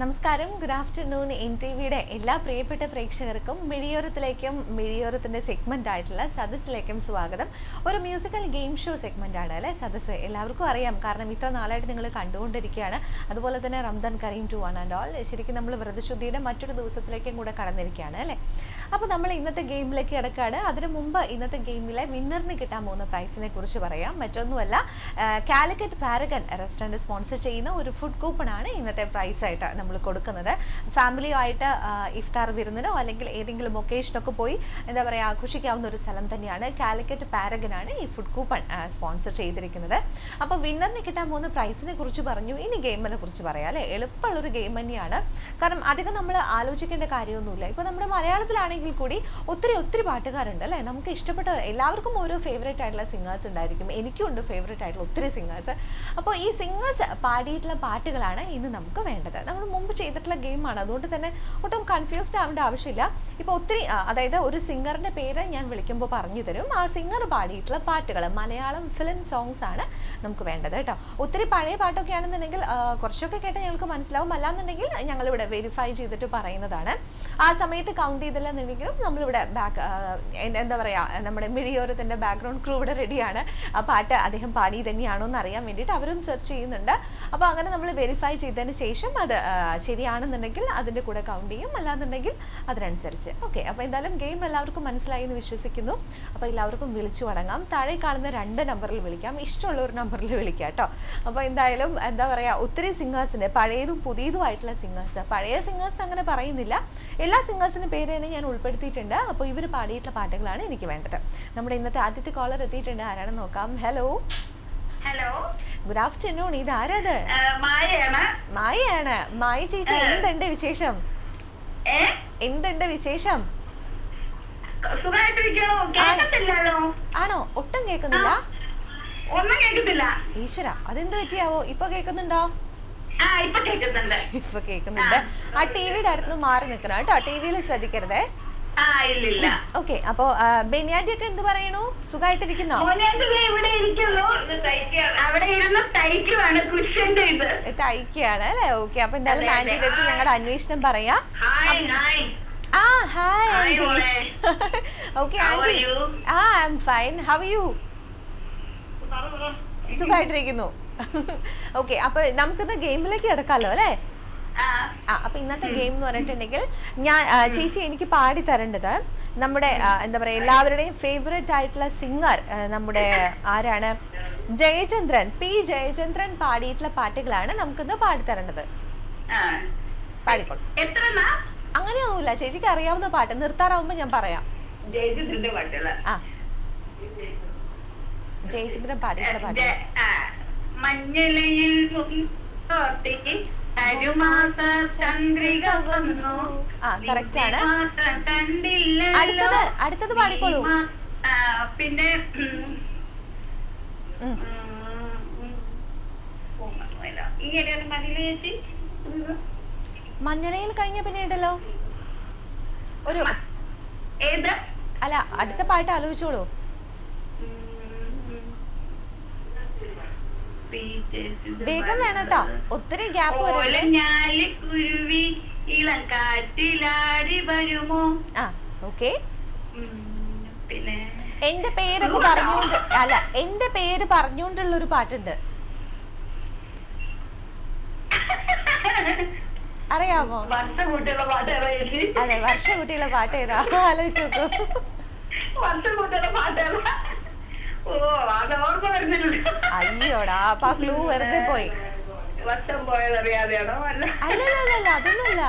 നമസ്കാരം good afternoon N T വിയുടെ എല്ലാ പ്രിയപ്പെട്ട പ്രേക്ഷകർക്കും മിഴിയോരത്തിലേക്കും മിഴിയോരത്തിന്റെ സെഗ്മെന്റ് ആയിട്ടുള്ള സദസ്സിലേക്കും സ്വാഗതം ഒരു മ്യൂസിക്കൽ ഗെയിം ഷോ സെഗ്മെന്റ് ആണ് അല്ലെ സദസ്സ് എല്ലാവർക്കും അറിയാം കാരണം ഇത്ര നാളായിട്ട് നിങ്ങൾ കണ്ടുകൊണ്ടിരിക്കുകയാണ് അതുപോലെ തന്നെ Ramadan Kareem to one and all ശരിക്കും നമ്മൾ വ്രതശുദ്ധിയുടെ മറ്റൊരു ദിവസത്തിലേക്കും കൂടെ കടന്നിരിക്കുകയാണ് അല്ലേ അപ്പോൾ നമ്മൾ ഇന്നത്തെ ഗെയിമിലേക്ക് കിടക്കുകയാണ് അതിനു മുമ്പ് ഇന്നത്തെ ഗെയിമിലെ വിന്നറിന് കിട്ടാൻ പോകുന്ന പ്രൈസിനെ കുറിച്ച് പറയാം മറ്റൊന്നുമല്ല കാലിക്കറ്റ് പാരഗൺ റെസ്റ്റോറൻറ്റ് സ്പോൺസർ ചെയ്യുന്ന ഒരു ഫുഡ് കൂപ്പൺ ആണ് ഇന്നത്തെ പ്രൈസ് ആയിട്ട് നമ്മൾ കൊടുക്കുന്നത് ഫാമിലിയുമായിട്ട് ഇഫ്താർ വിരുന്നിനോ അല്ലെങ്കിൽ ഏതെങ്കിലും ഒക്കേഷനൊക്കെ പോയി എന്താ പറയുക ആഘോഷിക്കാവുന്ന ഒരു സ്ഥലം തന്നെയാണ് കാലിക്കറ്റ് പാരഗൺ ആണ് ഈ ഫുഡ് കൂപ്പൺ സ്പോൺസർ ചെയ്തിരിക്കുന്നത് അപ്പോൾ വിന്നറിന് കിട്ടാൻ പോകുന്ന പ്രൈസിനെ കുറിച്ച് പറഞ്ഞു ഇനി ഗെയിമിനെ കുറിച്ച് പറയാം അല്ലേ എളുപ്പമുള്ളൊരു ഗെയിം തന്നെയാണ് കാരണം അധികം നമ്മൾ ആലോചിക്കേണ്ട കാര്യമൊന്നുമില്ല ഇപ്പോൾ നമ്മുടെ മലയാളത്തിലാണെങ്കിൽ കൂടി ഒത്തിരി ഒത്തിരി പാട്ടുകാരുണ്ട് അല്ലേ നമുക്ക് ഇഷ്ടപ്പെട്ട എല്ലാവർക്കും ഓരോ ഫേവറേറ്റ് ആയിട്ടുള്ള സിംഗേഴ്സ് ഉണ്ടായിരിക്കും എനിക്കും ഉണ്ട് ഫേവറേറ്റ് ആയിട്ടുള്ള ഒത്തിരി സിംഗേഴ്സ് അപ്പോൾ ഈ സിംഗേഴ്സ് പാടിയിട്ടുള്ള പാട്ടുകളാണ് ഇന്ന് നമുക്ക് വേണ്ടത് നമ്മൾ മുമ്പ് ചെയ്തിട്ടുള്ള ഗെയിമാണ് അതുകൊണ്ട് തന്നെ ഒട്ടും കൺഫ്യൂസ്ഡ് ആവേണ്ട ആവശ്യമില്ല ഇപ്പോൾ ഒത്തിരി ആ, അതായത് ഒരു സിംഗറിൻ്റെ പേര് ഞാൻ വിളിക്കുമ്പോൾ പറഞ്ഞു തരും ആ സിംഗർ പാടിയിട്ടുള്ള പാട്ടുകൾ മലയാളം ഫിലിം സോങ്സ് ആണ് നമുക്ക് വേണ്ടത് കേട്ടോ ഒത്തിരി പഴയ പാട്ടൊക്കെ ആണെന്നുണ്ടെങ്കിൽ ആ, കുറച്ചൊക്കെ കേട്ടാൽ ഞങ്ങൾക്ക് മനസ്സിലാവും അല്ലാന്നുണ്ടെങ്കിൽ ഞങ്ങളിവിടെ വെരിഫൈ ചെയ്തിട്ട് പറയുന്നതാണ് ആ സമയത്ത് കൗണ്ട് ചെയ്തില്ലെന്നുണ്ടെങ്കിലും നമ്മളിവിടെ ബാക്ക് എന്താ പറയുക നമ്മുടെ മിഴിയോരത്തിൻ്റെ ബാക്ക്ഗ്രൗണ്ട് ക്രൂ ഇവിടെ റെഡിയാണ് ആ പാട്ട് അദ്ദേഹം പാടി തന്നെയാണോ എന്ന് അറിയാൻ വേണ്ടിയിട്ട് അവരും സെർച്ച് ചെയ്യുന്നുണ്ട് അപ്പോൾ അങ്ങനെ നമ്മൾ വെരിഫൈ ചെയ്തതിന് ശേഷം അത് ആ, ശരിയാണെന്നുണ്ടെങ്കിൽ അതിൻ്റെ കൂടെ കൗണ്ട് ചെയ്യും അല്ലാന്നുണ്ടെങ്കിൽ അതിനനുസരിച്ച് ഓക്കെ അപ്പോൾ എന്തായാലും ഗെയിം എല്ലാവർക്കും മനസ്സിലായി എന്ന് വിശ്വസിക്കുന്നു അപ്പോൾ എല്ലാവർക്കും വിളിച്ചു തുടങ്ങാം താഴെ കാണുന്ന രണ്ട് നമ്പറിൽ വിളിക്കാം ഇഷ്ടമുള്ള ഒരു നമ്പറിൽ വിളിക്കാം കേട്ടോ അപ്പോൾ എന്തായാലും എന്താ പറയുക ഒത്തിരി സിംഗേഴ്സിൻ്റെ പഴയതും പുതിയതുമായിട്ടുള്ള സിംഗേഴ്സ് പഴയ സിംഗേഴ്സ് അങ്ങനെ പറയുന്നില്ല എല്ലാ സിംഗേഴ്സിൻ്റെ പേര് തന്നെ ഞാൻ ഉൾപ്പെടുത്തിയിട്ടുണ്ട് അപ്പോൾ ഇവർ പാടിയിട്ടുള്ള പാട്ടുകളാണ് എനിക്ക് വേണ്ടത് നമ്മുടെ ഇന്നത്തെ ആദ്യത്തെ കോളർ എത്തിയിട്ടുണ്ട് ആരാണെന്ന് നോക്കാം ഹലോ ഹലോ ഗുഡ് ആഫ്റ്റർനൂൺ ഇത് ആരാത് ആ, മായയാണ് മായയാണ് മായ ചേച്ചി എന്തുണ്ട് വിശേഷം ഏ എന്തുണ്ട് വിശേഷം സുഖമായിട്ടിരിക്കണോ കേൾക്കത്തില്ലല്ലോ ആണോ ഒട്ടും കേൾക്കുന്നില്ല ഒന്നും കേൾക്കത്തില്ല ഈശ്വര അതെന്ത് പറ്റിയാവോ ഇപ്പൊ കേൾക്കുന്നുണ്ടോ ആ ഇപ്പൊ കേൾക്കുന്നുണ്ട് ഇപ്പൊ കേൾക്കുന്നുണ്ട് ആ ടി വിയുടെ അടുത്ത് മാറി നിൽക്കണം കേട്ടോ ടി വിയിൽ ശ്രദ്ധിക്കരുതേ ആ ഇല്ലില്ല ഓക്കെ അപ്പോ ബെനിയാൻറ്റി ഒക്കെ എന്ത് പറയണു സുഖമായിട്ടിരിക്കുന്നോ മോനേന്ദ്ര ഇവിടെ ഇരിക്കുന്നു അവിടെ ഇരുന്ന് തയ്ക്കുവാണ് കുഷ്യന്റെ ഇത് തയ്ക്കുകയാണ് അല്ലേ ഓക്കെ അപ്പൊ എന്തായാലും അതെ, അതെ. ആന്റിയുടെ അടുത്ത് ഞങ്ങളുടെ അന്വേഷണം പറയാം ഹായ് ഹായ് ആ ഹായ് Hi, ആന്റി മോളെ. Okay How are aunty you? Ah I'm fine how you സുഖമായിട്ടിരിക്കുന്നു ഓക്കെ അപ്പൊ നമുക്കിന്ന് ഗെയിമിലേക്ക് കിടക്കാമല്ലോ അല്ലേ ആ ആ അപ്പൊ ഇന്നത്തെ ഗെയിം എന്ന് പറഞ്ഞിട്ടുണ്ടെങ്കിൽ ഞാൻ ആ, ചേച്ചി എനിക്ക് പാടി തരേണ്ടത് നമ്മുടെ ആ, എന്താ പറയാ എല്ലാവരുടെയും ഫേവറേറ്റ് ആയിട്ടുള്ള സിംഗർ നമ്മുടെ ആരാണ് ജയചന്ദ്രൻ പി ജയചന്ദ്രൻ പാടിയിട്ടുള്ള പാട്ടുകളാണ് നമുക്കിന്ന് പാടി തരേണ്ടത് ആ പാടിക്കോളൂ എത്ര നാ അങ്ങനെയൊന്നുമില്ല ചേച്ചിക്ക് അറിയാവുന്ന പാട്ട് നിർത്താറാവുമ്പോ ഞാൻ പറയാം ജയിച്ചിട്ടുണ്ട് പാട്ടുകള് ആ ജയചന്ദ്രൻ പാടിയിട്ടുള്ള പാട്ട് ജ- ആ, മഞ്ഞളയിൽ മുൻപോട്ടേക്ക് തരുമാസ ചന്ദ്രിക വന്നു ആ, correct ആണ്. മാത്രം കണ്ടില്ലല്ലോ. അടുത്തത്, അടുത്തത് പാടിക്കോളൂ. നീ മാ- ആ, പിന്നെ ഉം, ഉം. ഉം, ഓർമ്മയില്ല. ഈ ഇടയിൽ മതില് ചേച്ചി ഉം. മഞ്ഞളയിൽ കഴിഞ്ഞ പിന്നെ ഉണ്ടല്ലോ ഒരു ഏത് അല്ല അടുത്ത പാട്ട് ആലോചിച്ചോളൂ വേഗം വേണം കേട്ടോ ഒത്തിരി ഗ്യാപ്പ് വരരുത് ഓലഞ്ഞാലി കുരുവി ഇളം കാറ്റിലാടി വരുമോ ആ ഓക്കെ ഉം, പിന്നെ എന്റെ പേരൊക്കെ പറഞ്ഞുകൊണ്ട് അല്ല എന്റെ പേര് പറഞ്ഞുകൊണ്ടുള്ള ഒരു പാട്ടുണ്ട് അറിയാമോ വർഷം കൂട്ടിയുള്ള പാട്ട് ഏതാ ചേച്ചി അതെ വർഷകുട്ടിയുള്ള പാട്ട് ഏതാ ആലോചിച്ച് നോക്കൂ വർഷം കൂട്ടിയുള്ള പാട്ട് ഏതാ ഓ അത് ഓർമ്മ വരുന്നില്ല അയ്യോടാ അപ്പൊ ആ ക്ലൂ വെറുതെ പോയി വർഷം പോയത് അറിയാതെയാണോ അല്ല അല്ലല്ല അതൊന്നുമല്ല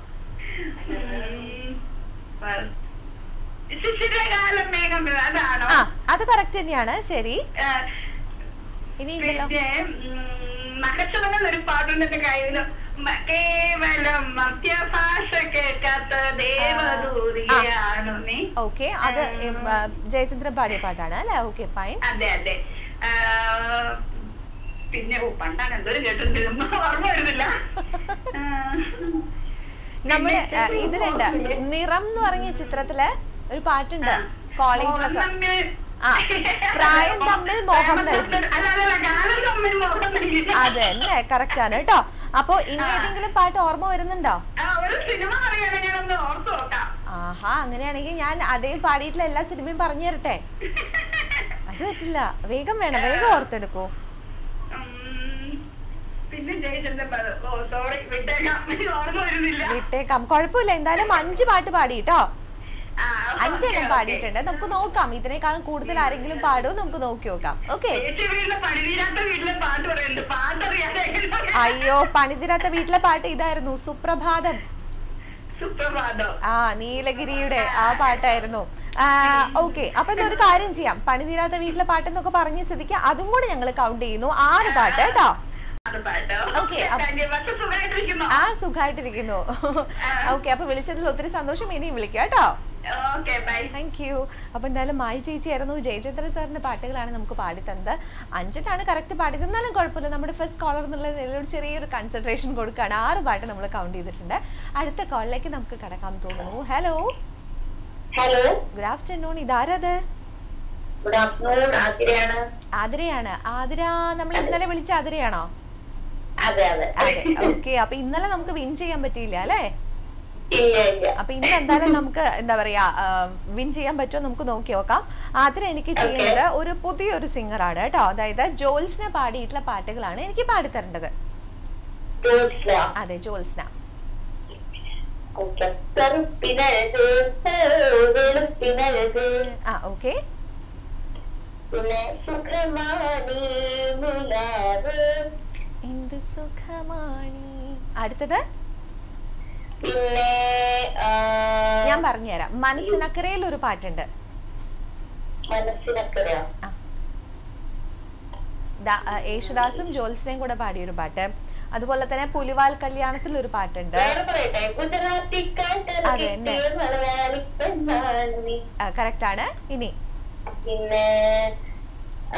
ഉം, വർ- ശിശിരകാലം മേഘം അതാണോ ആ അത് കറക്റ്റ് തന്നെയാണ് ശരി ആ, ഇനി ഉണ്ടല്ലോ പിന്നെ മഹത്വങ്ങൾ ഒരു പാട്ടുണ്ട് എന്റെ കയ്യില് മ- കേവലം മധ്യഭാഷ കേൾക്കാത്ത ദേവദൂതിയാണു നീ ഓക്കെ അത് ഉം, ആ, ജയചന്ദ്രൻ പാടിയ പാട്ടാണ് അല്ലേ ഓക്കെ ഫൈൻ അതെ അതെ ആ, പിന്നെ ഓ പണ്ടാണ് എന്തൊരു കേട്ടിട്ടുണ്ട് ഒന്നും ഓർമ്മ വരുന്നില്ല ആ, നമ്മുടെ ആ, പിന്നെ ഇതിലുണ്ട് നിറം എന്ന് പറഞ്ഞ ചിത്രത്തില് ഒരു പാട്ടുണ്ട് കോളേജിലൊക്കെ മോഹം ആ പ്രായം തമ്മിൽ മോഹം നൽകി അല്ല അല്ല ഗാനം തമ്മിൽ മോഹം നൽകി അത് തന്നെ കറക്റ്റ് ആണ് കേട്ടോ അപ്പൊ ഇനി ഏതെങ്കിലും പാട്ട് ഓർമ്മ വരുന്നുണ്ടോ ആ ഒരു സിനിമ പറയുകയാണെങ്കിൽ ഞാനൊന്ന് ഓർത്ത് നോക്കാം ആഹാ അങ്ങനെയാണെങ്കിൽ ഞാൻ അതേ പാടിയിട്ടുള്ള എല്ലാ സിനിമയും പറഞ്ഞു തരട്ടെ അത് പറ്റില്ല വേഗം വേണം വേഗം ഓർത്തെടുക്കൂ ഉം, പിന്നെ ജയിച്ചെന്റെ ഓ സോറി വിട്ടേക്കാം ഓർമ്മ വരുന്നില്ല വിട്ടേക്കാം കുഴപ്പമില്ല എന്തായാലും അഞ്ച് പാട്ട് പാടി കേട്ടോ ആ, അഞ്ചെണ്ണം ഓക്കേ, പാടിയിട്ടുണ്ട് നമുക്ക് നോക്കാം ഇതിനേക്കാളും കൂടുതൽ ആരെങ്കിലും പാടുമോ നമുക്ക് നോക്കി നോക്കാം ഓക്കെ ഓക്കേ. ചേച്ചി വീട്ടിലെ പണിതീരാത്ത വീട്ടിലെ പാട്ട് പറയുന്നുണ്ട് പാട്ടറിയാതെ അയ്യോ പണിതിരാത്ത വീട്ടിലെ പാട്ട് ഇതായിരുന്നു സുപ്രഭാതം സുപ്രഭാതം ആ നീലഗിരിയുടെ ആ പാട്ടായിരുന്നു ഓക്കെ അപ്പൊ എന്നാ ഒരു കാര്യം ചെയ്യാം പണിതീരാത്ത വീട്ടിലെ പാട്ട് എന്നൊക്കെ പറഞ്ഞ സ്ഥിതിക്ക് അതും കൂടി ഞങ്ങൾ കൗണ്ട് ചെയ്യുന്നു ആറ് പാട്ട് കേട്ടോ അത് പാട്ടോ ഓക്കേ, ഓക്കേ, അപ്പ- thank you. പക്ഷെ സുഖമായിട്ടിരിക്കുന്നോ ആ സുഖമായിട്ടിരിക്കുന്നു ഓക്കെ അപ്പൊ വിളിച്ചതിൽ ഒത്തിരി സന്തോഷം ഇനിയും വിളിക്കാം കേട്ടോ ഓക്കെ ബൈ താങ്ക് യു അപ്പൊ എന്തായാലും മായി ചേച്ചിയായിരുന്നു ജയചന്ദ്രൻ സാറിന്റെ പാട്ടുകളാണ് നമുക്ക് പാടിത്തന്നത് അഞ്ചിട്ടാണ് കറക്റ്റ് പാടിയത് എന്നാലും കുഴപ്പമില്ല നമ്മുടെ ഫസ്റ്റ് കോളർ എന്നുള്ള നിലയിൽ ഒരു ചെറിയൊരു കൺസെൻട്രേഷൻ കൊടുക്കുകയാണ് ആറ് പാട്ട് നമ്മൾ കൗണ്ട് ചെയ്തിട്ടുണ്ട് അടുത്ത കോളിലേക്ക് നമുക്ക് കടക്കാൻ തോന്നുന്നു ഹലോ ഹലോ ഗുഡ് ആഫ്റ്റർനൂൺ ഇതാരത് ഗുഡ് ആഫ്റ്റർനൂൺ ആതിരയാണ് ആതിരയാണ് ആതിര നമ്മൾ ഇന്നലെ വിളിച്ച ആതിരയാണോ അതെ അതെ അതെ ഓക്കെ അപ്പൊ ഇന്നലെ നമുക്ക് വിൻ ചെയ്യാൻ പറ്റിയില്ല അല്ലേ ഇല്ല ഇല്ല അപ്പൊ ഇന്ന് എന്തായാലും നമുക്ക് എന്താ പറയാ വിൻ ചെയ്യാൻ പറ്റുമോ നമുക്ക് നോക്കി നോക്കാം ആദ്യം എനിക്ക് ചെയ്യുന്നത് ഒരു പുതിയൊരു സിംഗറാണ് കേട്ടോ അതായത് ജോൽസ്ന പാടിയിട്ടുള്ള പാട്ടുകളാണ് എനിക്ക് പാടിത്തരേണ്ടത് ജോത്സ്ന അതെ ജോൽസ്ന ഓക്കെ കറുപ്പിനഴക് വെളുപ്പിനഴക് ആ ഓക്കെ പിന്നെ സുഖമാണി മുലാവ് എന്ത് സുഖമാണി അടുത്തത് പിന്നെ ആ, ഞാൻ പറഞ്ഞുതരാം മനസ്സിനക്കരയിൽ ഒരു പാട്ടുണ്ട് മനസ്സിനക്കര ആ. ദാ- ആ, യേശുദാസും ജോത്സ്നയും കൂടെ പാടിയൊരു പാട്ട് അതുപോലെ തന്നെ പുലിവാൽ കല്യാണത്തിൽ ഒരു പാട്ടുണ്ട് വേറെ പറയട്ടെ ഗുജറാത്തി അതെ, എന്നെ. മലയാളി പെണ്ണാണി കറക്റ്റ് ആണ് ഇനി പിന്നെ ആ,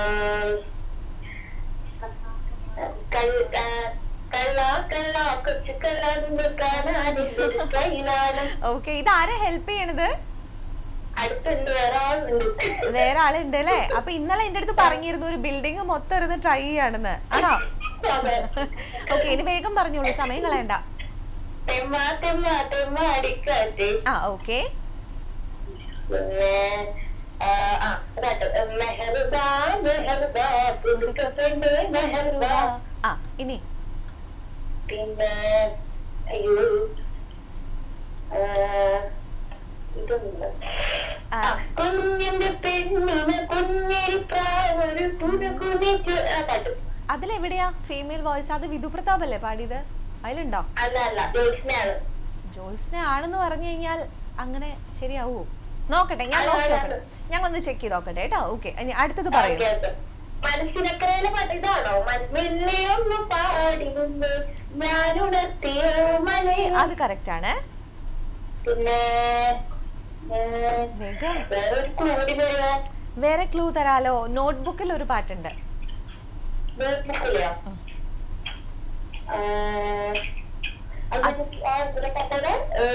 കൽ- ആ, കള്ള കള്ള കൊച്ചു കള്ള നിങ്ങൾ കാണാനില്ലൊരു കൈലാളം ഓക്കെ ഇത് ആരാ ഹെൽപ്പ് ചെയ്യണത് അടുത്തുണ്ട് വേറെ ആളുണ്ട് വേറെ ആളുണ്ട് അല്ലേ അപ്പൊ ഇന്നലെ എന്റെ അടുത്ത് പറഞ്ഞിരുന്നു ഒരു ബിൽഡിംഗ് മൊത്തം ഇരുന്ന് ട്രൈ ചെയ്യാണെന്ന് ആണോ അതെ. ഓക്കെ ഇനി വേഗം പറഞ്ഞോളൂ സമയം കളയണ്ട തെമ്മ തെമ്മ തെമ്മ അടിക്കാറ്റ് ആ ഓക്കെ പിന്നെ ആ, ആ, അതാട്ടോ. മെഹറുദാ മെഹറുദാ പുതുക്കപ്പെണ്ണ് മെഹറുദാ ആ ഇനി പിന്നെ അയ്യോ ആ, ഇതൊന്നുമില്ല. ആ, ആ, കുഞ്ഞിന്റെ പെണ്ണിന് കുഞ്ഞിൽ പ്രാവൊരു പുതുകുനിച്ച് ആ പാട്ട് അതിലെവിടെയാ ഫീമെയിൽ വോയിസ് അത് വിധു പ്രതാപ് അല്ലേ പാടിയത് അതിലുണ്ടോ അല്ല അല്ല ജോത്സ്നയാണ് ജോൾസിനെ ആണെന്ന് പറഞ്ഞു കഴിഞ്ഞാൽ അങ്ങനെ ശരിയാവൂ നോക്കട്ടെ ഞാൻ നോക്കി നോക്കട്ടെ ഞങ്ങളൊന്ന് ചെക്ക് ചെയ്ത് നോക്കട്ടെ കേട്ടോ ഓക്കെ ഇനി അടുത്തത് പറയൂ ഓക്കേ, ഓക്കേ. മനസ്സിനക്കരയിലെ പാട്ട് ഇതാണോ മെല്ലെയൊന്ന് പാടി നിന്ന് ഞാനുണർത്തിയ മലേ അത് കറക്റ്റ് ആണ് പിന്നെ ഏ, വേഗം വേറെ ഒരു കൂടി വരിക വേറെ ക്ലൂ തരാലോ നോട്ട്ബുക്കിൽ ഒരു പാട്ടുണ്ട് നോട്ട്ബുക്കിലെയോ ഉം. ആ, അത് ആ ഇതിലെ പാട്ടത്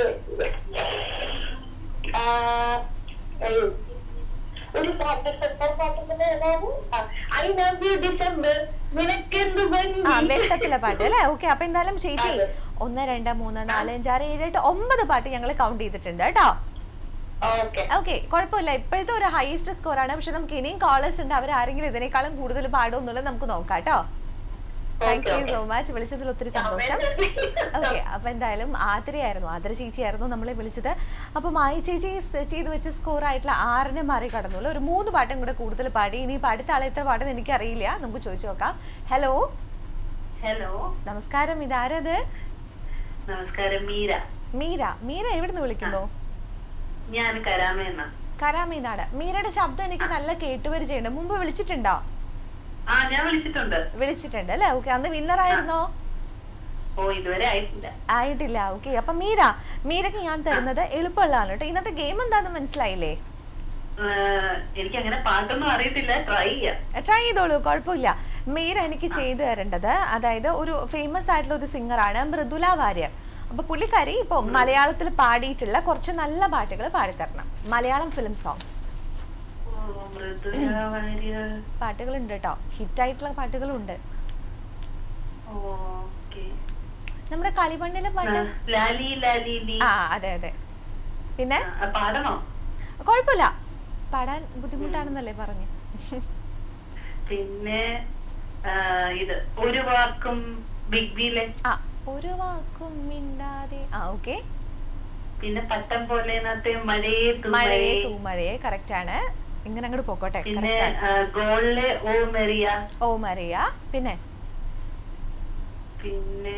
ആ അയ്യോ ഒരു പാട്ട് സെപ്പർ പാട്ടിന്റെ ഏതാണ് ഐ ലവ് യു ഡിസംബർ നിനക്കെന്ത് ആ ഭംഗി വെട്ടത്തിലെ പാട്ട് അല്ലേ ഓക്കെ അപ്പൊ എന്തായാലും ചേച്ചി അതെ. ഒന്ന് രണ്ട് മൂന്ന് നാല് അഞ്ച് ആറ് ഏഴ് എട്ട് ഒമ്പത് പാട്ട് ഞങ്ങൾ കൗണ്ട് ചെയ്തിട്ടുണ്ട് കേട്ടോ ഓക്കെ ഓക്കെ കുഴപ്പമില്ല ഇപ്പോഴത്തെ ഒരു ഹൈയസ്റ്റ് സ്കോർ ആണ് പക്ഷെ നമുക്ക് ഇനിയും കോളേഴ്സ് ഉണ്ട് അവർ ആരെങ്കിലും ഇതിനേക്കാളും കൂടുതൽ പാടും എന്നുള്ളത് നമുക്ക് നോക്കാം കേട്ടോ താങ്ക് യു സോ മച്ച് വിളിച്ചതിൽ ഒത്തിരി സന്തോഷം ഓക്കെ അപ്പൊ എന്തായാലും ആതിരയായിരുന്നു ആതിര ചേച്ചിയായിരുന്നു നമ്മളെ വിളിച്ചത് അപ്പൊ മായി ചേച്ചി സെറ്റ് ചെയ്ത് വെച്ച സ്കോർ ആയിട്ടുള്ള ആറിനെ മാറി കടന്നുള്ളൂ ഒരു മൂന്ന് പാട്ടും കൂടെ കൂടുതൽ പാടി ഇനി ഇപ്പൊ അടുത്ത ആളെ എത്ര പാടുന്ന എനിക്കറിയില്ല നമുക്ക് ചോദിച്ചു നോക്കാം ഹലോ ഹലോ നമസ്കാരം ഇതാരത് നമസ്കാരം മീര മീര മീര എവിടുന്ന് വിളിക്കുന്നു ഞാൻ കരാമെന്ന കരാമീന്നാണ് മീരയുടെ ശബ്ദം എനിക്ക് നല്ല കേട്ടുപരിചയുണ്ട് മുമ്പ് വിളിച്ചിട്ടുണ്ടോ ആ ഞാൻ വിളിച്ചിട്ടുണ്ട് വിളിച്ചിട്ടുണ്ട് അല്ലേ ഓക്കെ അന്ന് വിന്നർ ആയിരുന്നോ ഓ ഇതുവരെ ആയിട്ടില്ല ആയിട്ടില്ല ഓക്കെ അപ്പൊ മീര മീരക്ക് ഞാൻ തരുന്നത് എളുപ്പമുള്ളതാണ് കേട്ടോ ഇന്നത്തെ ഗെയിം എന്താണെന്ന് മനസ്സിലായില്ലേ എനിക്ക് അങ്ങനെ പാട്ടൊന്നും അറിയത്തില്ല ട്രൈ ചെയ്യാം ട്രൈ ചെയ്തോളൂ കുഴപ്പമില്ല മീര എനിക്ക് ചെയ്തു തരേണ്ടത് അതായത് ഒരു ഫേമസ് ആയിട്ടുള്ള ഒരു സിംഗറാണ് മൃദുല വാര്യർ അപ്പൊ പുള്ളിക്കാരി ഇപ്പൊ മലയാളത്തിൽ പാടിയിട്ടുള്ള കുറച്ച് നല്ല പാട്ടുകൾ പാടിത്തരണം മലയാളം ഫിലിം സോങ്സ് ഓ, മൃദുല വാര്യർ. പാട്ടുകളുണ്ട് കേട്ടോ ഹിറ്റായിട്ടുള്ള പാട്ടുകളുണ്ട് ഓക്കേ. നമ്മുടെ കളിമണ്ണിലെ പാട്ട് ലാലി ലാലി ലി ആ അതെ അതെ പിന്നെ ആ, പാടണോ കുഴപ്പമില്ല പാടാൻ ബുദ്ധിമുട്ടാണെന്നല്ലേ പറഞ്ഞു പിന്നെ ആ, ഇത് ഒരു വാക്കും ബിഗ് ബിയിലെ ആ ഒരു വാക്കും മിണ്ടാതെ ആ ഓക്കെ പിന്നെ പട്ടം പോലെനകത്തെ മഴയെ മഴയെ തുമ്മഴയെ തൂമഴയെ കറക്റ്റ് ആണ് ഇങ്ങനെ അങ്ങോട്ട് പോക്കോട്ടെ പിന്നെ കറക്റ്റ് ആണ് ആ, ഗോളിലെ ഓ മെറിയ ഓ മറിയ പിന്നെ പിന്നെ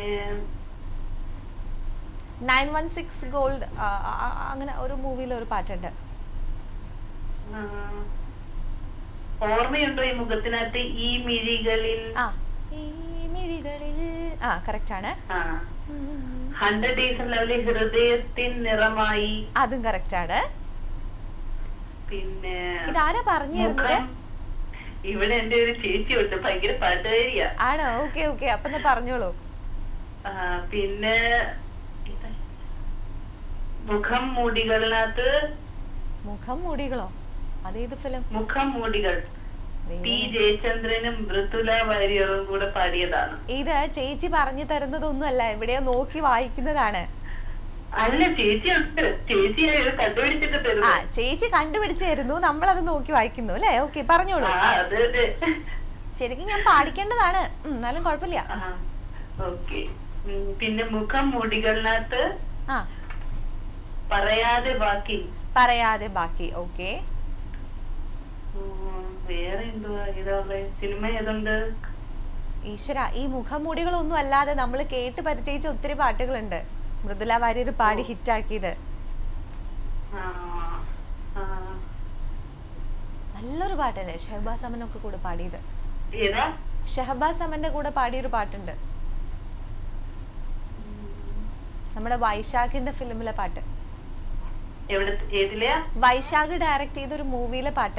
നയൻ വൺ സിക്സ് ഗോൾഡ് അങ്ങനെ ഒരു മൂവിയിൽ ഒരു പാട്ടുണ്ട് ആ, ഓർമ്മയുണ്ടോ ഈ മുഖത്തിനകത്ത് ഈ മിഴികളിൽ ആ ഈ മിഴികളിൽ ആ കറക്റ്റ് ആണ് ഉം. ഹൺഡ്രഡ് ഡേയ്സ് ലെവലിൽ ഹൃദയത്തിൻ നിറമായി അതും കറക്റ്റ് ആണ് പിന്നെ ഇതാരാ പറഞ്ഞു തരുന്നത് മുഖം ഇവിടെ എന്റെ ഒരു ചേച്ചി ഉണ്ട് ഭയങ്കര പാട്ടുകാരിയാ ആണോ ഓക്കെ ഓക്കെ അപ്പൊ എന്നാ പറഞ്ഞോളൂ ആ, പിന്നെ ഇത് മുഖം മൂടികളിനകത്ത് മുഖം മൂടികളോ അതേത് ഫിലിം മുഖം മൂടികൾ പി ജയചന്ദ്രനും മൃദുല വാര്യറും കൂടെ പാടിയതാണ് ഇത് ചേച്ചി പറഞ്ഞു തരുന്നതൊന്നുമല്ല എവിടെയോ നോക്കി വായിക്കുന്നതാണ് അല്ല ചേച്ചി ഉണ്ട് ചേച്ചി ഇത് കണ്ടുപിടിച്ചിട്ട് ആ തരുന്നു ചേച്ചി കണ്ടുപിടിച്ചു തരുന്നു നമ്മളത് നോക്കി വായിക്കുന്നു അല്ലേ ഓക്കെ പറഞ്ഞോളൂ ആ അതെ അതെ ശരിക്കും ഞാൻ പാടിക്കേണ്ടതാണ് ഉം, എന്നാലും കുഴപ്പമില്ല ഓക്കെ പിന്നെ മുഖം മൂടികളിനകത്ത് ആ പറയാതെ ബാക്കി പറയാതെ ബാക്കി ഓക്കെ ഉം, വേറെ എന്തുവാ ഇതുള്ള സിനിമ ഏതുണ്ട് ഈശ്വര ഈ മുഖംമൂടികളൊന്നും അല്ലാതെ നമ്മൾ കേട്ട് പരിചയിച്ച ഒത്തിരി പാട്ടുകളുണ്ട് മൃദുല വാര്യർ പാടി ഹിറ്റാക്കിയത് ആ, ആ, നല്ലൊരു പാട്ടുണ്ട് ഷഹബാസ് അമനൊക്കെ കൂടെ പാടിയത് ഏതാ ഷഹബാസ് അമന്റെ കൂടെ പാടിയൊരു പാട്ടുണ്ട് നമ്മുടെ വൈശാഖിന്റെ ഫിലിമിലെ പാട്ട് എവിടെ ഏതിലെയാ വൈശാഖ് ഡയറക്ട് ചെയ്ത ഒരു മൂവിയിലെ പാട്ട്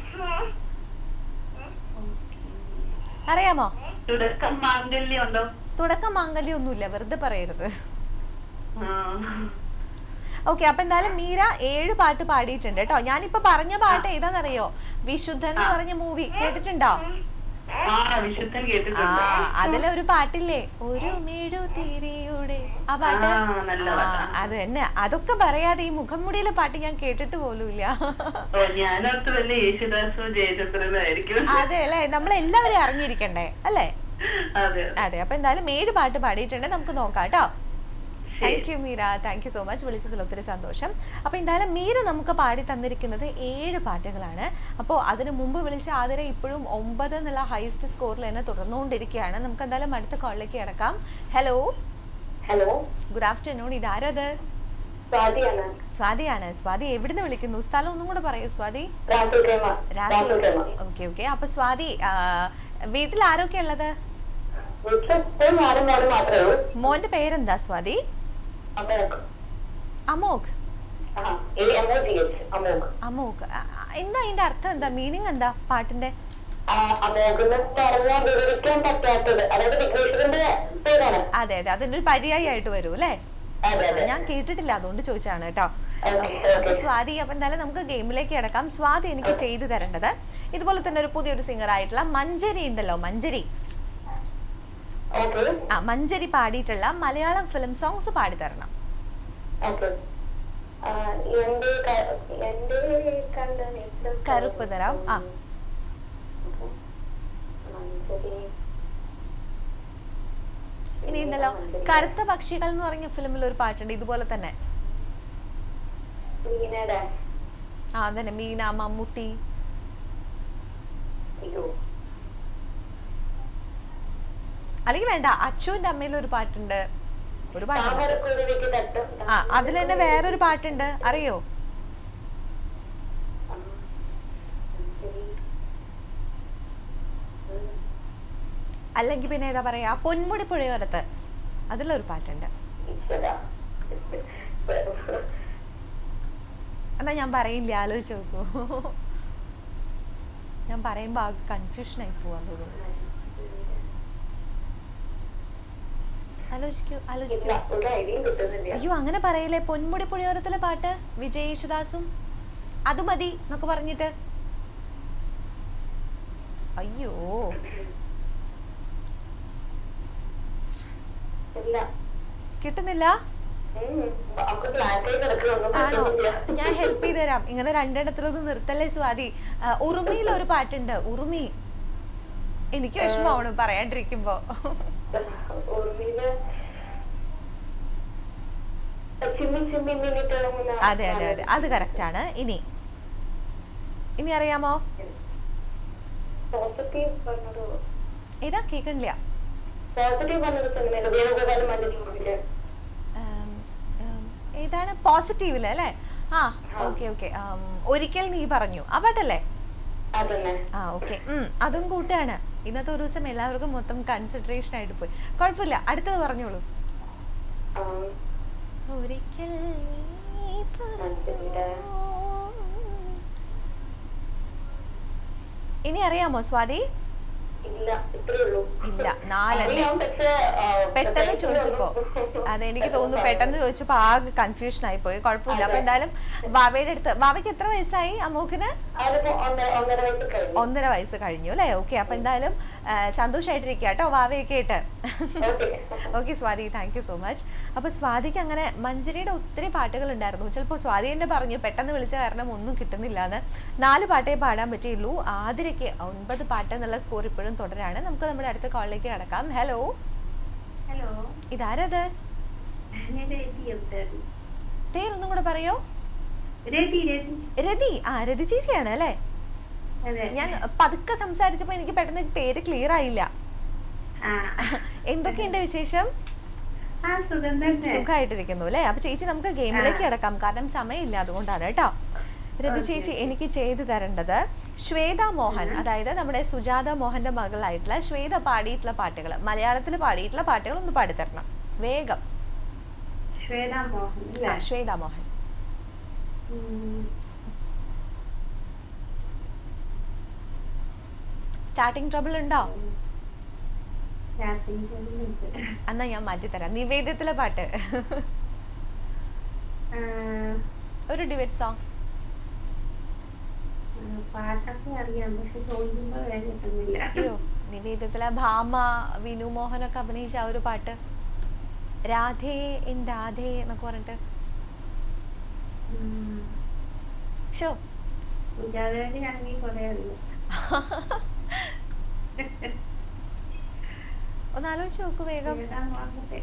അറിയാമോ തുടക്കം മാംഗല്യം ഉണ്ടോ തുടക്കം മാംഗല്യം ഒന്നുമില്ല വെറുതെ പറയരുത് ആ. ഓക്കെ അപ്പൊ എന്തായാലും മീര ഏഴ് പാട്ട് പാടിയിട്ടുണ്ട് കേട്ടോ ഞാനിപ്പോ പറഞ്ഞ പാട്ട് ഏതാണെന്നറിയോ വിശുദ്ധൻ എന്ന് പറഞ്ഞ മൂവി കേട്ടിട്ടുണ്ടോ ആ വിശുദ്ധൻ ആ കേട്ടിട്ടുണ്ട് അതിലെ ഒരു പാട്ടില്ലേ ഒരു മെഴുതിരിയുടെ ആ പാട്ട് ആ, നല്ല ആ, പാട്ടാ. അത് തന്നെ അതൊക്കെ പറയാതെ ഈ മുഖംമുടിയിലെ പാട്ട് ഞാൻ കേട്ടിട്ട് പോലുമില്ല ഓ ഞാനോർത്ത് വല്ല യേശുദാസും ജയചന്ദ്രനും ആയിരിക്കും അതെ അല്ലേ നമ്മളെല്ലാവരും അറിഞ്ഞിരിക്കണ്ടേ അല്ലേ അതെ അതെ അപ്പൊ എന്തായാലും ഏഴ് പാട്ട് പാടിയിട്ടുണ്ട് നമുക്ക് നോക്കാം കേട്ടോ thank you Meera thank you so much വിളിച്ചതിൽ ഒത്തിരി സന്തോഷം അപ്പോൾ എന്തായാലും മീര നമുക്ക് പാടി തന്നിരിക്കുന്നത് ഏഴ് പാട്ടുകളാണ് അപ്പോൾ അതിന് മുമ്പ് വിളിച്ച ആതിര ഇപ്പോഴും ഒമ്പത് എന്നുള്ള ഹൈസ്റ്റ് സ്കോറിൽ തന്നെ തുടർന്നുകൊണ്ടിരിക്കുകയാണ് നമുക്ക് എന്തായാലും അടുത്ത കോളിലേക്ക് കിടക്കാം ഹലോ ഹലോ ഗുഡ് ആഫ്റ്റർനൂൺ ഇതാരത് സ്വാതിയാണ് സ്വാതിയാണ് സ്വാതി എവിടുന്ന് വിളിക്കുന്നു സ്ഥലം ഒന്നും കൂടെ പറയൂ സ്വാതി രാഹുൽ രമ രാഹുൽ രമ ഓക്കെ ഓക്കെ അപ്പൊ സ്വാതി ആ, വീട്ടിൽ ആരൊക്കെ ഉള്ളത് വീട്ടിൽ ഇപ്പോഴും ഞാനും മോനും മാത്രമേ ഉള്ളൂ മോന്റെ പേരെന്താ സ്വാതി അമോക് അമോക് ആ A M O G H Amogh Amogh ആ, ആ, എന്താ അതിന്റെ അർത്ഥം എന്താ മീനിങ് എന്താ പാട്ടിന്റെ ആ അമോക് എന്ന് പറഞ്ഞാൽ വിവരിക്കാൻ പറ്റാത്തത് അതായത് വിഘ്നേശ്വരന്റെ പേരാണ് അതെ അതെ അതിന്റെ ഒരു പര്യായി ആയിട്ട് വരും അല്ലേ അതെ അതെ ഞാൻ കേട്ടിട്ടില്ല അതുകൊണ്ട് ചോദിച്ചാണ് കേട്ടോ ഓക്കെ അപ്പൊ ഓക്കെ സ്വാതി അപ്പൊ എന്തായാലും നമുക്ക് ഗെയിമിലേക്ക് കിടക്കാം സ്വാതി എനിക്ക് ചെയ്തു തരേണ്ടത് ഇതുപോലെ തന്നെ ഒരു പുതിയൊരു സിംഗർ ആയിട്ടുള്ള മഞ്ജരി ഉണ്ടല്ലോ മഞ്ജരി ഓക്കെ ആ മഞ്ജരി പാടിയിട്ടുള്ള മലയാളം ഫിലിം സോങ്സ് പാടി തരണം ഓക്കെ എന്റെ ക- എന്റെ കണ്ട നേത്രം കറുപ്പ് നിറം, ആ. മഞ്ചരി ഇനി ഉണ്ടല്ലോ കറുത്ത പക്ഷികൾ എന്ന് പറഞ്ഞ ഫിലിമിൽ ഒരു പാട്ടുണ്ട് ഇതുപോലെ തന്നെ മീനയുടെ ആ അതന്നെ മീന മമ്മൂട്ടി അയ്യോ അല്ലെങ്കിൽ വേണ്ട അച്ചുവിന്റെ അമ്മയിൽ ഒരു പാട്ടുണ്ട് ഒരു പാട്ടുണ്ട് താമരക്കുരുവിക്ക് തട്ടും ആ അതിൽ തന്നെ വേറൊരു പാട്ടുണ്ട് അറിയോ ആ, മഞ്ചരി. ഉം. അല്ലെങ്കിൽ പിന്നെ ഏതാ പറയാ പൊന്മുടി പുഴയോരത്ത് അതിലൊരു പാട്ടുണ്ട് ഈശ്വരാ. എന്നാ ഞാൻ പറയില്ല ആലോചിച്ച് നോക്കൂ ഞാൻ പറയുമ്പോ ആകെ കൺഫ്യൂഷൻ ആയി പോവാൻ തോന്നുന്നു ആലോചിക്കൂ ഇല്ല, ആലോചിക്കൂ ഒരു ഐഡിയയും കിട്ടുന്നില്ല അയ്യോ അങ്ങനെ പറയില്ലേ പൊന്മുടി പുഴയോരത്തിലെ പാട്ട് വിജയ് യേശുദാസും അത് മതി എന്നൊക്കെ പറഞ്ഞിട്ട് അയ്യോ ഇല്ല കിട്ടുന്നില്ല ഉം. നമുക്ക് ബ്ലാക്ക് ആയി കിടക്കുന്നു ആണോ ഞാൻ ഹെൽപ്പ് ചെയ്ത് തരാം ഇങ്ങനെ രണ്ടിടത്തിലൊന്നും നിർത്തല്ലേ സ്വാതി ആ, ഉറുമിയിൽ ഒരു പാട്ടുണ്ട് ഉറുമി എനിക്ക് വിഷമമാണ് പറയാണ്ടിരിക്കുമ്പോ ഉറുമിയില് ചിമ്മി ചിമ്മി മിന്നിട്ടിളങ്ങുന്ന അതെ അതെ അതെ അത് കറക്റ്റ് ആണ് ഇനി ഇനി അറിയാമോ പോസിറ്റീവ് പറഞ്ഞൊരു ഏതാ കേൾക്കണില്ല പോസിറ്റീവ് പറഞ്ഞൊരു സിനിമയുണ്ട് വേണുഗോപാലും മല്ലികയില് ഉം, ഉം, ഏതാണ് പോസിറ്റീവില് അല്ലേ ആ ഓക്കെ ഓക്കെ ഒരിക്കൽ നീ പറഞ്ഞു ആ പാട്ടല്ലേ അതന്നെ ആ ഓക്കെ അതും കൂട്ടാണ് ഇന്നത്തെ ഒരു ദിവസം എല്ലാവർക്കും മൊത്തം കൺസിഡറേഷൻ ആയിട്ട് പോയി കുഴപ്പമില്ല അടുത്തത് പറഞ്ഞോളൂ ആ, ഒരിക്കൽ നീ മനസ്സിലായില്ല. ഇനി അറിയാമോ സ്വാതി ഇല്ല ഇത്രേ ഉള്ളൂ ഇല്ല നാലെണ്ണം അറിയാം, പക്ഷേ, ആ, പെട്ടെന്ന് പ്രത്യേകിച്ച് ചോദിച്ചപ്പോ ഒന്നും- അതെ എനിക്ക് തോന്നുന്നു പെട്ടെന്ന് ചോദിച്ചപ്പോ ആകെ കൺഫ്യൂഷൻ ആയി പോയി കുഴപ്പമില്ല അപ്പൊ എന്തായാലും വാവയുടെ അടുത്ത് വാവയ്ക്ക് എത്ര വയസ്സായി അമ്മൂക്കിന് അതിപ്പോ ഒന്നര ഒന്നര വയസ്സ് കഴിഞ്ഞു ഒന്നര വയസ്സ് കഴിഞ്ഞു അല്ലേ ഓക്കെ അപ്പൊ എന്തായാലും ആ, സന്തോഷായിട്ടിരിക്കുക കേട്ടോ വാവയൊക്കെ ആയിട്ട് okay okay Swathi thank you so much അപ്പൊ സ്വാതിക്ക് അങ്ങനെ മഞ്ജരിയുടെ ഒത്തിരി പാട്ടുകൾ ഉണ്ടായിരുന്നു ചിലപ്പോൾ സ്വാതി തന്നെ പറഞ്ഞു പെട്ടെന്ന് വിളിച്ച കാരണം ഒന്നും കിട്ടുന്നില്ല എന്ന് നാല് പാട്ടേ പാടാൻ പറ്റിയുള്ളൂ ആതിരയ്ക്ക് ഒൻപത് പാട്ട് എന്നുള്ള സ്കോർ ഇപ്പോഴും തുടരാണ് നമുക്ക് നമ്മുടെ അടുത്ത കോളിലേക്ക് കടക്കാം ഹലോ ഹലോ ഇതാരത് ഞാൻ രതി എവിടെയാണ്? പേരൊന്നും കൂടെ പറയോ രതി രതി രതി ആ രതി ചേച്ചിയാണ് അല്ലേ അതെ ഞാൻ പതുക്കെ സംസാരിച്ചപ്പോ എനിക്ക് പെട്ടെന്ന് പേര് ക്ലിയർ ആയില്ല ആ എന്തൊക്കെയുണ്ട് വിശേഷം ആ സുഖം തന്നെ സുഖമായിട്ടിരിക്കുന്നു അല്ലേ അപ്പൊ ചേച്ചി നമുക്ക് ഗെയിമിലേക്ക് കിടക്കാം കാരണം സമയമില്ല അതുകൊണ്ടാണ് കേട്ടോ രതി ചേച്ചി എനിക്ക് ചെയ്തു തരേണ്ടത് ശ്വേത മോഹൻ അതായത് നമ്മുടെ സുജാത മോഹന്റെ മകളായിട്ടുള്ള ശ്വേത പാടിയിട്ടുള്ള പാട്ടുകൾ മലയാളത്തിൽ പാടിയിട്ടുള്ള പാട്ടുകൾ ഒന്ന് പാടിത്തരണം വേഗം ശ്വേത മോഹൻ ആ, അല്ലേ ശ്വേത മോഹൻ ഉം. സ്റ്റാർട്ടിങ് ട്രബിൾ ഉണ്ടോ രാത്രി ജോലിയുണ്ട്. എന്നാ ഞാൻ മാറ്റിത്തരാം നിവേദ്യത്തിലെ പാട്ട് ആ, ഒരു ഡിബേറ്റ് സോങ് ആ, പാട്ടൊക്കെ അറിയാം പക്ഷെ ചോദിക്കുമ്പോ വേറെ കിട്ടുന്നില്ല അയ്യോ നിവേദ്യത്തിലെ ഭാമ വിനു മോഹനൊക്കെ അഭിനയിച്ച ആ ഒരു പാട്ട് രാധേ എൻ രാധേ എന്നൊക്കെ പറഞ്ഞിട്ട് ഉം. ഷോ സുജാതയുടെ ആണെങ്കിൽ കുറെ അറിയാം ഒന്ന് ആലോചിച്ച് നോക്കൂ വേഗം ശ്വേത മോഹന്റെ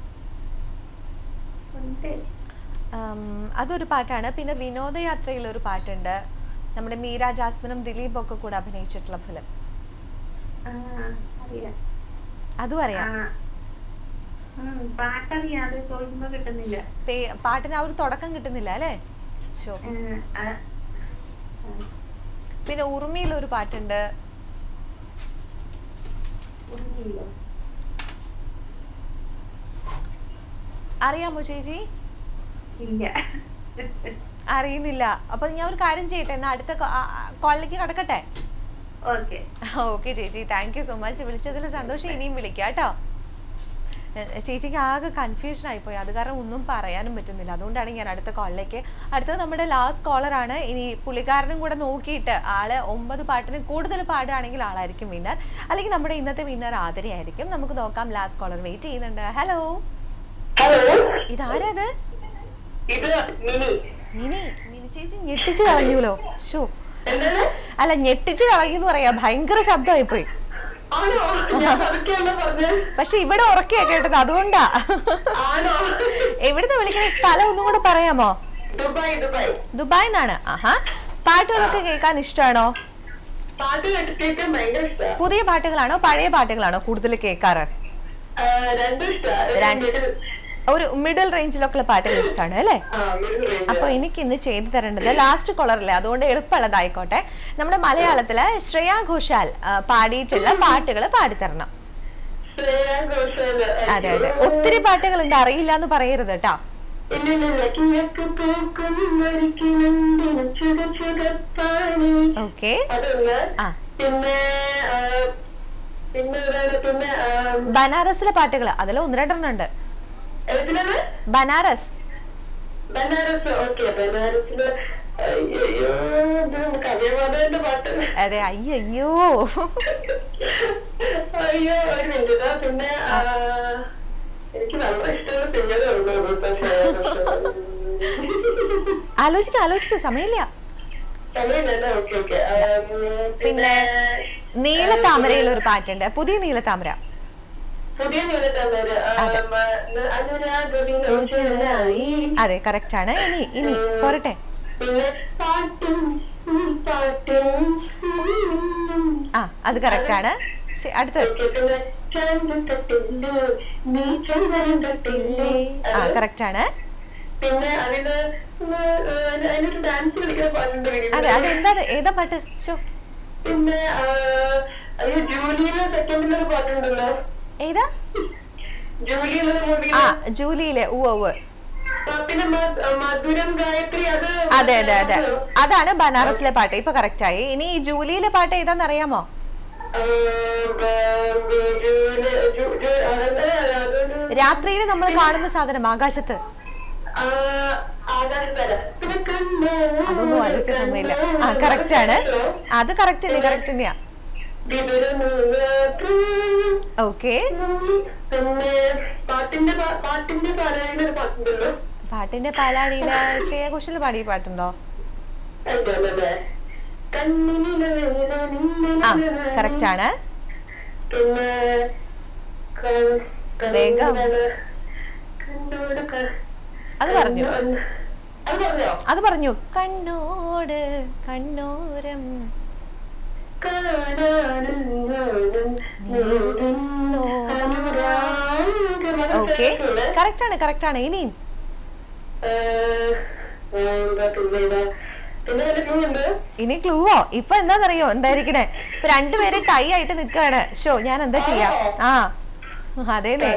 ഉണ്ട് ഉം, അതൊരു പാട്ടാണ് പിന്നെ വിനോദയാത്രയിൽ ഒരു പാട്ടുണ്ട് നമ്മുടെ മീര ജാസ്മിനും ദിലീപും ഒക്കെ കൂടെ അഭിനയിച്ചിട്ടുള്ള ഫിലിം ആ അറിയാം അതും അറിയാം ആ. ഉം, പാട്ടറിയാം അത് ചോദിക്കുമ്പോ കിട്ടുന്നില്ല പേ- പാട്ടിന് ആ ഒരു തുടക്കം കിട്ടുന്നില്ല അല്ലേ ഷോ ആ, ആ. ആ, പിന്നെ ഉറുമിയിൽ ഒരു പാട്ടുണ്ട് ഓർമ്മയില്ല. അറിയാമോ ചേച്ചി ഇല്ല അറിയുന്നില്ല അപ്പൊ ഞാൻ ഒരു കാര്യം ചെയ്യട്ടെ എന്നാ അടുത്ത കോളിലേക്ക് കടക്കട്ടെ ഓക്കെ ഓക്കെ ചേച്ചി താങ്ക് യു സോ മച്ച് വിളിച്ചതിൽ സന്തോഷം ഇനിയും വിളിക്കാം കേട്ടോ എ- ചേച്ചിക്ക് ആകെ കൺഫ്യൂഷൻ ആയിപ്പോയി അത് കാരണം ഒന്നും പറയാനും പറ്റുന്നില്ല അതുകൊണ്ടാണ് ഞാൻ അടുത്ത കോളിലേക്ക് അടുത്തത് നമ്മുടെ ലാസ്റ്റ് കോളർ ആണ് ഇനി പുള്ളിക്കാരനും കൂടെ നോക്കിയിട്ട് ആള് ഒമ്പത് പാട്ടിന് കൂടുതൽ പാടുകയാണെങ്കിൽ ആളായിരിക്കും വിന്നർ അല്ലെങ്കിൽ നമ്മുടെ ഇന്നത്തെ വിന്നർ ആദരയായിരിക്കും നമുക്ക് നോക്കാം ലാസ്റ്റ് കോളർ വെയിറ്റ് ചെയ്യുന്നുണ്ട് ഹലോ ഹലോ ഇതാരത് ഇത് മിനി മിനി മിനി ചേച്ചി ഞെട്ടിച്ച് കളഞ്ഞൂലോ ഷോ എന്താണ് അല്ല ഞെട്ടിച്ച് കളഞ്ഞു എന്ന് പറയാ ഭയങ്കര ശബ്ദമായി പോയി ആണോ ഞാൻ പതുക്കെയല്ലേ പറഞ്ഞത് പക്ഷെ ഇവിടെ ഉറക്കെയാ കേട്ടത് അതുകൊണ്ടാ ആണോ എവിടുന്ന് വിളിക്കുന്ന സ്ഥലം ഒന്നും കൂടെ പറയാമോ ദുബായ് ദുബായ് ദുബായ് നിന്നാണ് ആഹാ പാട്ടുകളൊക്കെ കേൾക്കാൻ ഇഷ്ടമാണോ പാട്ട് കേട്ട് കേൾക്കാൻ ഭയങ്കര ഇഷ്ടാ പുതിയ പാട്ടുകളാണോ പഴയ പാട്ടുകളാണോ കൂടുതൽ കേൾക്കാറ് ആ, രണ്ടും ഇഷ്ടാ രണ്ട്. മിഡിൽ ഒരു മിഡിൽ റേഞ്ചിലൊക്കെ പാട്ടുകൾ ഇഷ്ടമാണ് അല്ലേ ആ മിഡിൽ റേഞ്ച് അപ്പൊ എനിക്ക് ഇന്ന് ചെയ്തു തരേണ്ടത് ലാസ്റ്റ് കൊളറിലെ അതുകൊണ്ട് എളുപ്പമുള്ളതായിക്കോട്ടെ നമ്മുടെ മലയാളത്തില് ശ്രേയാ ഘോഷാൽ ആ, പാടിയിട്ടുള്ള പാട്ടുകൾ പാടിത്തരണം ശ്രേയ ഘോഷാൽ അതെ അതെ ഒത്തിരി പാട്ടുകളുണ്ട് അറിയില്ല എന്ന് പറയരുത് കേട്ടോ ഇല്ലില്ല കിഴക്ക് പൂക്കും മരിക്കുന്നുണ്ടിനും ചുക ചുകപ്പാനി ഓക്കെ അതൊന്ന് ആ പിന്നെ ആ, പിന്നെ ഏതാണ് പിന്നെ ആ, ബനാറസിലെ പാട്ടുകൾ അതിൽ ഒന്ന് രണ്ടെണ്ണം ഉണ്ട് ഏതിലാണ് ബനാറസ് ബനാറസ് ഓക്കെ ബനാറസില് അയ്യോ ഇത് കവിയമാധവന്റെ പാട്ട് അതെ അയ്യോ അയ്യോ ഒരു മിനിറ്റ് പിന്നെ ആ, എനിക്ക് വളരെ ഇഷ്ടമുള്ള സിംഗറായിരുന്നു പക്ഷേ ആലോചിക്കും ആലോചിക്കും സമയമില്ല സമയമില്ലല്ലോ ഓക്കെ ഓക്കെ പിന്നെ നീലത്താമരയിൽ ഒരു പാട്ടുണ്ട് പുതിയ നീലത്താമര പുതിയ നീലത്താമര അനുരാഗവിനോചനായി അതെ കറക്റ്റ് ആണ് ഇനി ഇനി പോരട്ടെ പിന്നെ പാട്ടും ഉം, പാട്ടും ഉം. ആ അത് കറക്റ്റ് ആണ് ശരി, അടുത്തത് ഓക്കെ പിന്നെ ചന്ദ്രൻ തൊട്ടില്ലേ നീ ചന്ദ്രൻ തൊട്ടില്ലേ ആ കറക്റ്റ് ആണ് പിന്നെ അതിന് ഉം, ഏഹ്, അതിനൊരു ഡാൻസ് കളിക്കുന്ന പാട്ടുണ്ട് അതെ അത് എന്താ അത്? ഏതാ പാട്ട് ഷോ പിന്നെ ആ, അത് ജൂലിയിലെ സെക്കൻഡിൽ ഒരു പാട്ടുണ്ടല്ലോ ഏതാ ജൂലി എന്നുള്ള മൂവിയിൽ ആ ജൂലിയിലെ ഉവ്വ് ഉവ്വ് പിന്നെ മ- മധുരം ഗായത്രി അത് അതെ അതെ അതെ അതാണ് ബനാറസിലെ പാട്ട് ഇപ്പൊ കറക്റ്റ് ആയി ഇനി ഈ ജൂലിയിലെ പാട്ട് ഏതാന്ന് അറിയാമോ ആ, ബ- ബ- ജൂലി- ജു- ജു- അതെന്താ? അതൊരു രാത്രിയിൽ നമ്മൾ കാണുന്ന സാധനം ആകാശത്ത് ആ, ആകാശത്താര. പിന്നെ കണ്ണ് അതൊന്നും ആലോചിക്കാൻ സമയമില്ല ആ കറക്റ്റ് ആണ് അത് കറക്റ്റ് തന്നെ കറക്റ്റ് തന്നെയാ വിവരമു രാത്രി. ഓക്കെ പിന്നെ പാട്ടിന്റെ പാ- പാട്ടിന്റെ പാരായണ ഒരു പാട്ടുണ്ടല്ലോ പാട്ടിന്റെ പാലാടിയില് ശ്രേയ ഘോഷൽ പാടിയ പാട്ടുണ്ടോ അതെ കണ്ണിനില വേല ആ കറക്റ്റ് ആണ് പിന്നെ ക- ക- വേഗം. കണ്ണോട് ക- അത് പറഞ്ഞു അത് പറഞ്ഞോ അത് പറഞ്ഞു കണ്ണോട് കണ്ണോരം കാണാനും ഞാനും നേടുന്നു അനുരാഗം. അത് ഓക്കെ കേട്ടിട്ടില്ലേ? കറക്റ്റ് ആണ് കറക്റ്റ് ആണ് ഇനിയും ഏഹ്, എന്താ പിന്നെ ഇതാ. പിന്നെ വല്ല clue ഉണ്ടോ? ഇനി ക്ലൂവോ ഇപ്പൊ എന്താന്നറിയോ എന്തായിരിക്കണേ ഇപ്പൊ രണ്ടുപേര് ടൈ ആയിട്ട് നിക്കാണ് ഷോ ഞാൻ എന്താ ചെയ്യാ ആ അതേന്നേ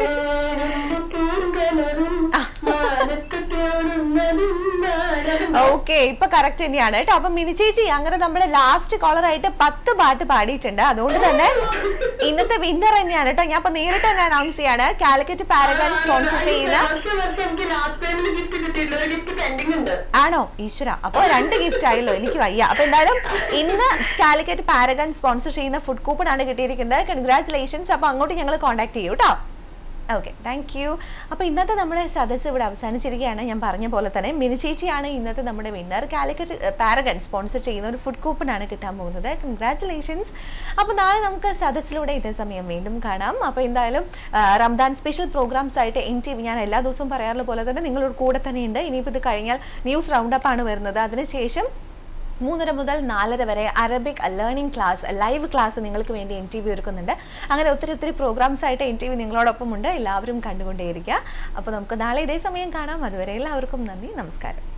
ഓക്കെ ഇപ്പൊ കറക്റ്റ് തന്നെയാണ് കേട്ടോ അപ്പൊ മിനി ചേച്ചി അങ്ങനെ നമ്മള് ലാസ്റ്റ് കോളർ ആയിട്ട് പത്ത് പാട്ട് പാടിയിട്ടുണ്ട് അതുകൊണ്ട് തന്നെ ഇന്നത്തെ വിന്നർ തന്നെയാണ് കേട്ടോ ഞാൻ അപ്പൊ നേരിട്ട് തന്നെ അനൗൺസ് ചെയ്യാണ് കാലിക്കറ്റ് പാരഗൺ സ്പോൺസർ ചെയ്യുന്ന ആണോ ഈശ്വര അപ്പൊ രണ്ട് ഗിഫ്റ്റ് ആയല്ലോ എനിക്ക് വയ്യ അപ്പൊ എന്തായാലും ഇന്ന് കാലിക്കറ്റ് പാരഗൺ സ്പോൺസർ ചെയ്യുന്ന ഫുഡ് കൂപ്പൺ ആണ് കിട്ടിയിരിക്കുന്നത് കൺഗ്രാറ്റുലേഷൻസ് അപ്പൊ അങ്ങോട്ട് ഞങ്ങൾ കോൺടാക്ട് ചെയ്യൂ കേട്ടോ ഓക്കെ താങ്ക് യു അപ്പോൾ ഇന്നത്തെ നമ്മുടെ സദസ്സ് ഇവിടെ അവസാനിച്ചിരിക്കുകയാണ് ഞാൻ പറഞ്ഞ പോലെ തന്നെ മിനി ചേച്ചിയാണ് ഇന്നത്തെ നമ്മുടെ വിന്നർ കാലിക്കറ്റ് പാരഗൺ സ്പോൺസർ ചെയ്യുന്ന ഒരു ഫുഡ് കൂപ്പൺ ആണ് കിട്ടാൻ പോകുന്നത് കൺഗ്രാറ്റുലേഷൻസ് അപ്പോൾ നാളെ നമുക്ക് സദസ്സിലൂടെ ഇതേ സമയം വീണ്ടും കാണാം അപ്പോൾ എന്തായാലും ആ, റംദാൻ സ്പെഷ്യൽ പ്രോഗ്രാംസ് ആയിട്ട് എൻ ടി വി ഞാൻ എല്ലാ ദിവസവും പറയാറുള്ള പോലെ തന്നെ നിങ്ങളോട് കൂടെ തന്നെ ഉണ്ട് ഇനിയിപ്പോൾ ഇത് കഴിഞ്ഞാൽ ന്യൂസ് റൗണ്ട് അപ്പ് ആണ് വരുന്നത് അതിനുശേഷം മൂന്നര മുതൽ നാലര വരെ Arabic learning class live class നിങ്ങൾക്ക് വേണ്ടി എൻ ടി വി ഒരുക്കുന്നുണ്ട് അങ്ങനെ ഒത്തിരി ഒത്തിരി പ്രോഗ്രാംസ് ആയിട്ട് എൻ ടി വി നിങ്ങളോടൊപ്പം ഉണ്ട് എല്ലാവരും കണ്ടുകൊണ്ടേയിരിക്കുക അപ്പോൾ നമുക്ക് നാളെ ഇതേ സമയം കാണാം അതുവരെ എല്ലാവർക്കും നന്ദി നമസ്കാരം